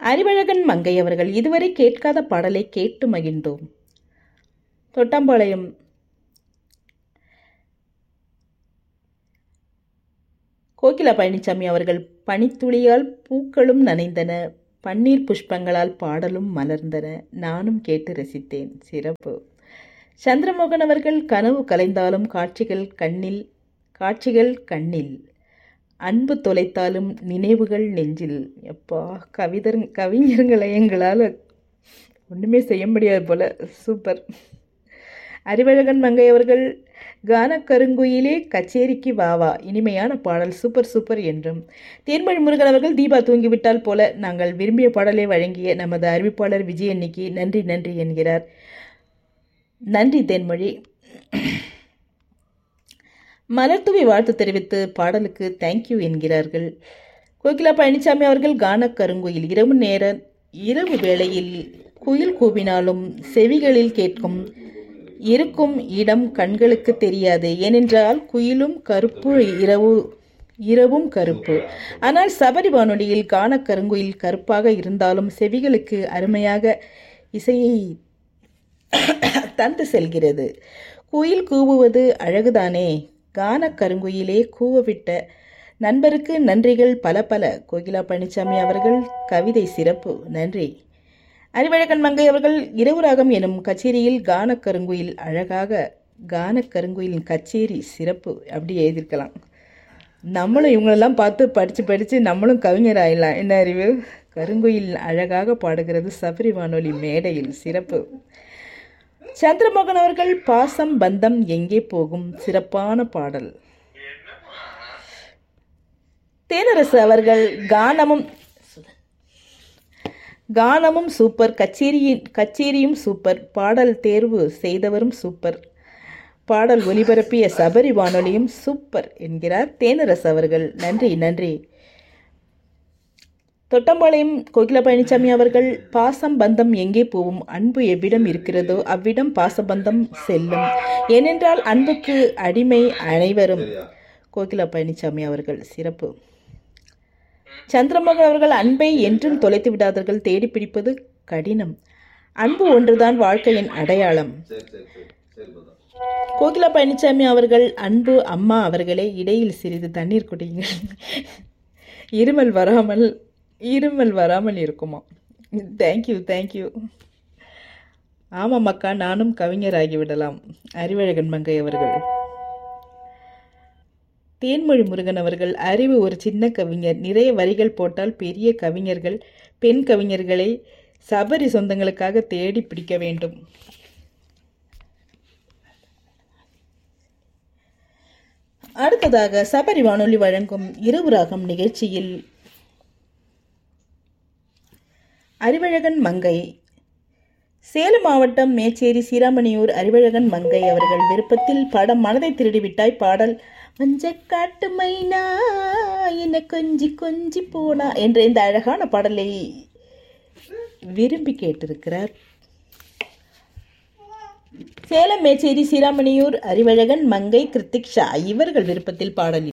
அறிவழகன் மங்கை அவர்கள் இதுவரை கேட்காத பாடலை கேட்டு மகிழ்ந்தோம் தொட்டாம்பாளையம் கோகிலா பழனிசாமி அவர்கள் பனித்துளியால் பூக்களும் நனைந்தன பன்னீர் புஷ்பங்களால் பாடலும் மலர்ந்தன நானும் கேட்டு ரசித்தேன் சிறப்பு சந்திரமோகன் அவர்கள் கனவு கலைந்தாலும் காட்சிகள் கண்ணில் காட்சிகள் கண்ணில் அன்பு தொலைத்தாலும் நினைவுகள் நெஞ்சில் எப்பா கவிதர் கவிஞர்களை எங்களால் ஒன்றுமே செய்ய முடியாது போல சூப்பர் அறிவழகன் மங்கை அவர்கள் கான கருங்குயிலே கச்சேரிக்கு வாவா இனிமையான பாடல் சூப்பர் சூப்பர் என்றும் தேன்மொழி முருகன் அவர்கள் தீபா தூங்கிவிட்டால் போல நாங்கள் விரும்பிய பாடலை வழங்கிய நமது அறிவிப்பாளர் விஜயன்னிக்கு நன்றி நன்றி என்கிறார் நன்றி தேன்மொழி மலர்தூவி வாழ்த்து தெரிவித்து பாடலுக்கு தேங்க்யூ என்கிறார்கள் கோகிலா பழனிசாமி அவர்கள் கான கருங்குயில் இரவு நேர இரவு வேளையில் குயில் கூவினாலும் செவிகளில் கேட்கும் இருக்கும் இடம் கண்களுக்கு தெரியாது ஏனென்றால் குயிலும் கருப்பு இரவு இரவும் கருப்பு ஆனால் சபரி வானொலியில் கான கருங்குயில் கருப்பாக இருந்தாலும் செவிகளுக்கு அருமையாக இசையை தந்து செல்கிறது குயில் கூவுவது அழகுதானே கான கருங்குயிலே கூவவிட்ட நண்பருக்கு நன்றிகள் பல பல கோகிலா பழனிசாமி அவர்கள் கவிதை சிறப்பு நன்றி அறிவழகன் மங்கை அவர்கள் இரவு ராகம் எனும் கச்சேரியில் கான கருங்குயில் அழகாக கான கருங்குயிலின் கச்சேரி சிறப்பு அப்படி எழுதியிருக்கலாம் நம்மளும் இவங்களெல்லாம் பார்த்து படித்து படித்து நம்மளும் கவிஞர் ஆயிடலாம் என்ன அறிவு கருங்குயில் அழகாக பாடுகிறது சபரி வானொலி மேடையில் சிறப்பு சந்திரமோகன் அவர்கள் பாசம் பந்தம் எங்கே போகும் சிறப்பான பாடல் தேனரசு அவர்கள் கானமும் கானமும் சூப்பர் கச்சேரியின் கச்சேரியும் சூப்பர் பாடல் தேர்வு செய்தவரும் சூப்பர் பாடல் ஒலிபரப்பிய சபரி வானொலியும் சூப்பர் என்கிறார் தேனரசு அவர்கள் நன்றி நன்றி தொட்டம்பாளையம் கோகிலா பழனிசாமி அவர்கள் பாசம் பந்தம் எங்கே போகும் அன்பு எவ்விடம் இருக்கிறதோ அவ்விடம் பாசபந்தம் செல்லும் ஏனென்றால் அன்புக்கு அடிமை அனைவரும் கோகிலா பழனிசாமி அவர்கள் சிறப்பு சந்திரமோகன் அவர்கள் அன்பை என்றும் தொலைத்து விடாதவர்கள் தேடி பிடிப்பது கடினம் அன்பு ஒன்றுதான் வாழ்க்கையின் அடையாளம் கோகிலா பழனிசாமி அவர்கள் அன்பு அம்மா அவர்களே இடையில் சிறிது தண்ணீர் குடியுங்கள் இருமல் வராமல் இருமல் வராமல் இருக்குமா தேங்க்யூ தேங்க்யூ ஆமாம் அக்கா நானும் கவிஞர் ஆகிவிடலாம் அறிவழகன் மங்கை அவர்கள் தேன்மொழி முருகன் அவர்கள் அறிவு ஒரு சின்ன கவிஞர் நிறைய வரிகள் போட்டால் பெரிய கவிஞர்கள் பெண் கவிஞர்களை சபரி சொந்தங்களுக்காக தேடி பிடிக்க வேண்டும் அடுத்ததாக சபரி வானொலி வழங்கும் இரவு ராகம் நிகழ்ச்சியில் அறிவழகன் மங்கை சேலம் மாவட்டம் மேச்சேரி சீராமணியூர் அறிவழகன் மங்கை அவர்கள் விருப்பத்தில் படம் மனதை திருடிவிட்டாய் பாடல் மஞ்சக்காட்டு மைனா என்ன கொஞ்சி கொஞ்சி போனா என்ற இந்த அழகான பாடலை விரும்பி கேட்டிருக்கிறார் சேலம் மேச்சேரி சீராமணியூர் அறிவழகன் மங்கை கிருத்திக் ஷா இவர்கள் விருப்பத்தில் பாடல்